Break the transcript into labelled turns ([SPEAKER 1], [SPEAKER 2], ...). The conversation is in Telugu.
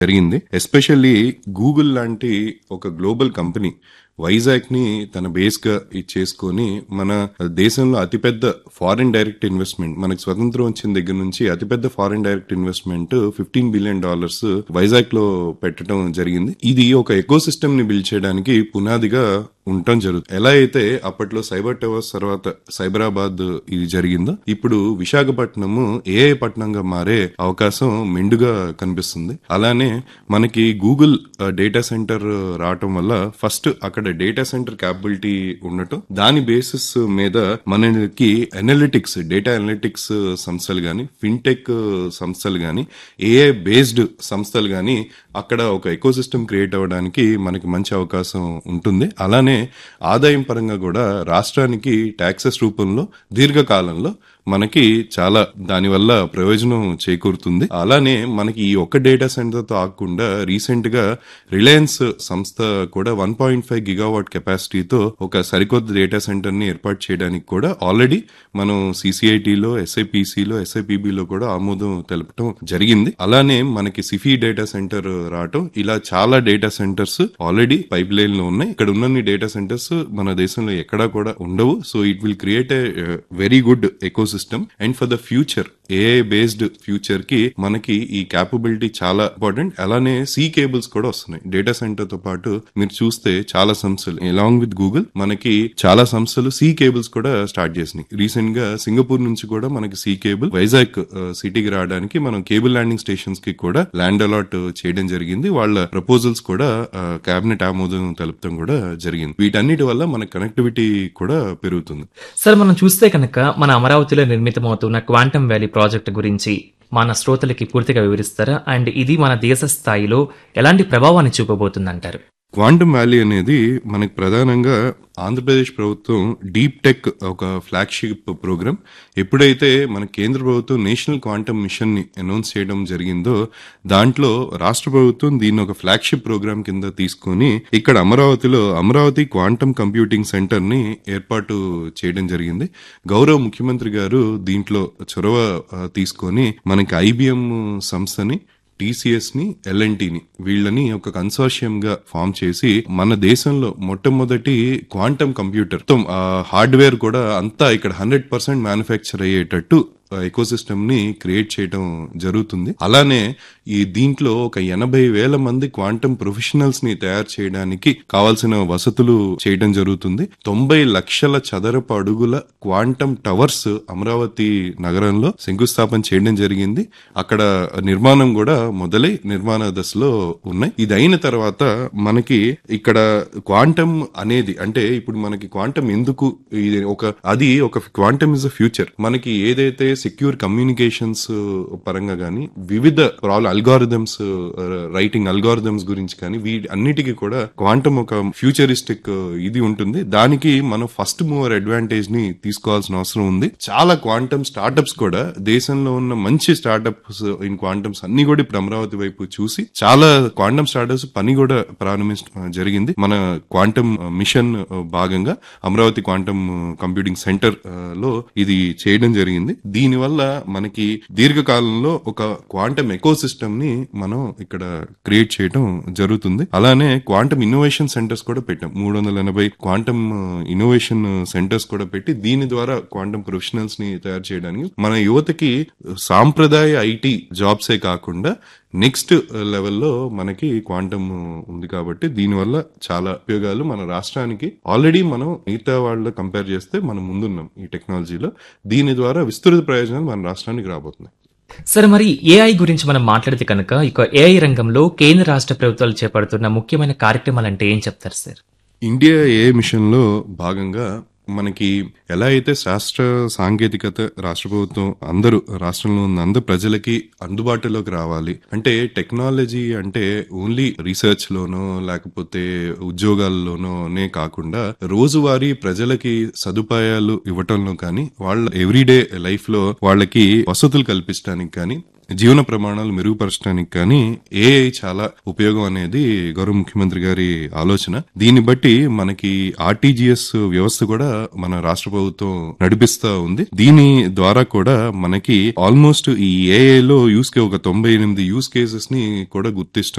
[SPEAKER 1] జరిగింది ఎస్పెషల్లీ గూగుల్ లాంటి ఒక గ్లోబల్ కంపెనీ వైజాగ్ ని తన బేస్ గా ఇది చేసుకొని మన దేశంలో అతిపెద్ద ఫారిన్ డైరెక్ట్ ఇన్వెస్ట్మెంట్ మనకి స్వతంత్రం వచ్చిన దగ్గర నుంచి అతిపెద్ద foreign direct investment fifteen billion dollars Vizag లో పెట్టడం జరిగింది ఇది ఒక ఎకో సిస్టమ్ ని బిల్డ్ చేయడానికి పునాదిగా ఉండటం జరుగుతుంది ఎలా అయితే అప్పట్లో సైబర్ టవర్స్ తర్వాత సైబరాబాద్ ఇది జరిగిందో ఇప్పుడు విశాఖపట్నము ఏఐ పట్టణంగా మారే అవకాశం మెండుగా కనిపిస్తుంది అలానే మనకి గూగుల్ డేటా సెంటర్ రావటం వల్ల ఫస్ట్ అక్కడ డేటా సెంటర్ క్యాపబిలిటీ ఉండటం దాని బేసిస్ మీద మనకి అనలిటిక్స్ డేటా అనలిటిక్స్ సంస్థలు గాని ఫిన్టెక్ సంస్థలు గాని ఏఐ బేస్డ్ సంస్థలు గాని అక్కడ ఒక ఎకో సిస్టమ్ క్రియేట్ అవ్వడానికి మనకి మంచి అవకాశం ఉంటుంది అలానే ఆదాయం పరంగా కూడా రాష్ట్రానికి ట్యాక్సెస్ రూపంలో దీర్ఘకాలంలో మనకి చాలా దానివల్ల ప్రయోజనం చేకూరుతుంది అలానే మనకి ఈ ఒక్క డేటా సెంటర్ తో ఆగకుండా రీసెంట్ గా రిలయన్స్ సంస్థ కూడా వన్ పాయింట్ ఫైవ్ గిగావాట్ కెపాసిటీతో ఒక సరికొత్త డేటా సెంటర్ ని ఏర్పాటు చేయడానికి కూడా ఆల్రెడీ మనం సిసిఐటిలో ఎస్ఐపిసిలో ఎస్ఐపిబిలో కూడా ఆమోదం తెలపడం జరిగింది అలానే మనకి సిఫీ డేటా సెంటర్ రావటం ఇలా చాలా data centres already pipeline లో ఉన్నాయి ఇక్కడ ఉన్న డేటా సెంటర్స్ మన దేశంలో ఎక్కడా కూడా ఉండవు so it will create a very good ecosystem and for the future AI based future కి మనకి ఈ క్యాపబిలిటీ చాలా ఇంపార్టెంట్ అలానే సీ కేబుల్స్ కూడా వస్తున్నాయి డేటా సెంటర్ తో పాటు మీరు చూస్తే చాలా సంస్థలు అలాంగ్ విత్ గూగుల్ మనకి చాలా సంస్థలు సీ కేబుల్స్ కూడా స్టార్ట్ చేసినాయి రీసెంట్ గా సింగపూర్ నుంచి కూడా మనకి సీ కేబుల్ వైజాగ్ సిటీకి రావడానికి మనం కేబుల్ ల్యాండింగ్ స్టేషన్స్ కి కూడా ల్యాండ్ అలాట్ చేయడం జరిగింది వాళ్ళ ప్రపోజల్స్ కూడా కేబినెట్ ఆమోదం తెలపడం కూడా జరిగింది వీటన్నిటి వల్ల మన కనెక్టివిటీ కూడా పెరుగుతుంది
[SPEAKER 2] సార్ మనం చూస్తే కనుక మన అమరావతిలో నిర్మితమవుతున్న క్వాంటమ్ వ్యాలీ ప్రాజెక్ట్ గురించి మన శ్రోతలకి పూర్తిగా వివరిస్తారా అండ్ ఇది మన దేశ స్థాయిలో ఎలాంటి ప్రభావాన్ని చూపబోతుందంటారు
[SPEAKER 1] క్వాంటమ్ వ్యాలీ అనేది మనకి ప్రధానంగా ఆంధ్రప్రదేశ్ ప్రభుత్వం డీప్ టెక్ ఒక ఫ్లాగ్షిప్ ప్రోగ్రామ్ ఎప్పుడైతే మన కేంద్ర ప్రభుత్వం నేషనల్ క్వాంటమ్ మిషన్ ని అనౌన్స్ చేయడం జరిగిందో దాంట్లో రాష్ట్ర ప్రభుత్వం దీన్ని ఒక ఫ్లాగ్షిప్ ప్రోగ్రామ్ కింద తీసుకొని ఇక్కడ అమరావతిలో అమరావతి క్వాంటమ్ కంప్యూటింగ్ సెంటర్ ని ఏర్పాటు చేయడం జరిగింది గౌరవ ముఖ్యమంత్రి గారు దీంట్లో చొరవ ఆ, తీసుకొని మనకి ఐబిఎం సంస్థని టీసీఎస్ ని ఎల్ఎన్టీని వీళ్ళని ఒక కన్సార్షియం గా ఫామ్ చేసి మన దేశంలో మొట్టమొదటి క్వాంటమ్ కంప్యూటర్ మొత్తం హార్డ్వేర్ కూడా అంతా ఇక్కడ హండ్రెడ్ పర్సెంట్ మ్యానుఫ్యాక్చర్ అయ్యేటట్టు ఎకో సిస్టమ్ ని క్రియేట్ చేయడం జరుగుతుంది అలానే ఈ దీంట్లో ఒక ఎనభై వేల మంది క్వాంటమ్ ప్రొఫెషనల్స్ ని తయారు చేయడానికి కావాల్సిన వసతులు చేయడం జరుగుతుంది తొంభై లక్షల చదరపు అడుగుల క్వాంటమ్ టవర్స్ అమరావతి నగరంలో శంకుస్థాపన చేయడం జరిగింది అక్కడ నిర్మాణం కూడా మొదలై నిర్మాణ దశలో ఉన్నాయి ఇది అయిన తర్వాత మనకి ఇక్కడ క్వాంటమ్ అనేది అంటే ఇప్పుడు మనకి క్వాంటమ్ ఎందుకు ఇది ఒక అది ఒక క్వాంటమ్ ఇస్ అ ఫ్యూచర్ మనకి ఏదైతే సెక్యూర్ కమ్యూనికేషన్స్ పరంగా గానీ వివిధ ప్రాబ్లం అల్గారిథమ్స్ రైటింగ్ అల్గారిథమ్స్ గురించి కానీ వీటి అన్నిటికీ కూడా క్వాంటమ్ ఒక ఫ్యూచరిస్టిక్ ఇది ఉంటుంది దానికి మనం ఫస్ట్ మూవర్ అడ్వాంటేజ్ ని తీసుకోవాల్సిన అవసరం ఉంది చాలా క్వాంటమ్ స్టార్టప్స్ కూడా దేశంలో ఉన్న మంచి స్టార్టప్స్ ఇన్ క్వాంటమ్స్ అన్ని కూడా ఇప్పుడు అమరావతి వైపు చూసి చాలా క్వాంటమ్ స్టార్టప్స్ పని కూడా ప్రారంభించడం జరిగింది మన క్వాంటమ్ మిషన్ భాగంగా అమరావతి క్వాంటమ్ కంప్యూటింగ్ సెంటర్ లో ఇది చేయడం జరిగింది దీని వల్ల మనకి దీర్ఘకాలంలో ఒక క్వాంటమ్ ఎకో సిస్టమ్ ని మనం ఇక్కడ క్రియేట్ చేయడం జరుగుతుంది అలానే క్వాంటమ్ ఇన్నోవేషన్ సెంటర్స్ కూడా పెట్టాం మూడు వందల ఎనభై క్వాంటమ్ ఇన్నోవేషన్ సెంటర్స్ కూడా పెట్టి దీని ద్వారా క్వాంటమ్ ప్రొఫెషనల్స్ ని తయారు చేయడానికి మన యువతకి సాంప్రదాయ ఐటీ జాబ్సే కాకుండా నెక్స్ట్ లెవెల్లో మనకి క్వాంటమ్ ఉంది కాబట్టి దీనివల్ల చాలా ఉపయోగాలు మన రాష్ట్రానికి ఆల్రెడీ మనం మిగతా వాళ్ళ కంపేర్ చేస్తే మనం ముందున్నాం ఈ టెక్నాలజీలో దీని ద్వారా విస్తృత ప్రయోజనాలు మన రాష్ట్రానికి రాబోతున్నాయి
[SPEAKER 2] సార్ మరి ఏఐ గురించి మనం మాట్లాడితే కనుక ఇక ఏఐ రంగంలో కేంద్ర రాష్ట్ర ప్రభుత్వాలు చేపడుతున్న ముఖ్యమైన కార్యక్రమాలు అంటే ఏం చెప్తారు సార్
[SPEAKER 1] ఇండియా ఏ మిషన్ లో భాగంగా మనకి ఎలా అయితే శాస్త్ర సాంకేతికత రాష్ట్ర ప్రభుత్వం అందరూ రాష్ట్రంలో ఉన్న అందరు ప్రజలకి అందుబాటులోకి రావాలి అంటే టెక్నాలజీ అంటే ఓన్లీ రీసెర్చ్ లోనో లేకపోతే ఉద్యోగాల్లోనోనే కాకుండా రోజువారీ ప్రజలకి సదుపాయాలు ఇవ్వటంలో కానీ వాళ్ళ ఎవ్రీడే లైఫ్ లో వాళ్ళకి వసతులు కల్పించడానికి కానీ జీవన ప్రమాణాలు మెరుగుపరచడానికి కానీ ఏఐ చాలా ఉపయోగం అనేది గౌరవ ముఖ్యమంత్రి గారి ఆలోచన దీన్ని బట్టి మనకి ఆర్టీజీఎస్ వ్యవస్థ కూడా మన రాష్ట్ర ప్రభుత్వం నడిపిస్తా ఉంది దీని ద్వారా కూడా మనకి ఆల్మోస్ట్ ఈ ఏఐ లో యూస్ ఒక తొంభై ఎనిమిది యూస్ కేసెస్ ని కూడా గుర్తిస్తాం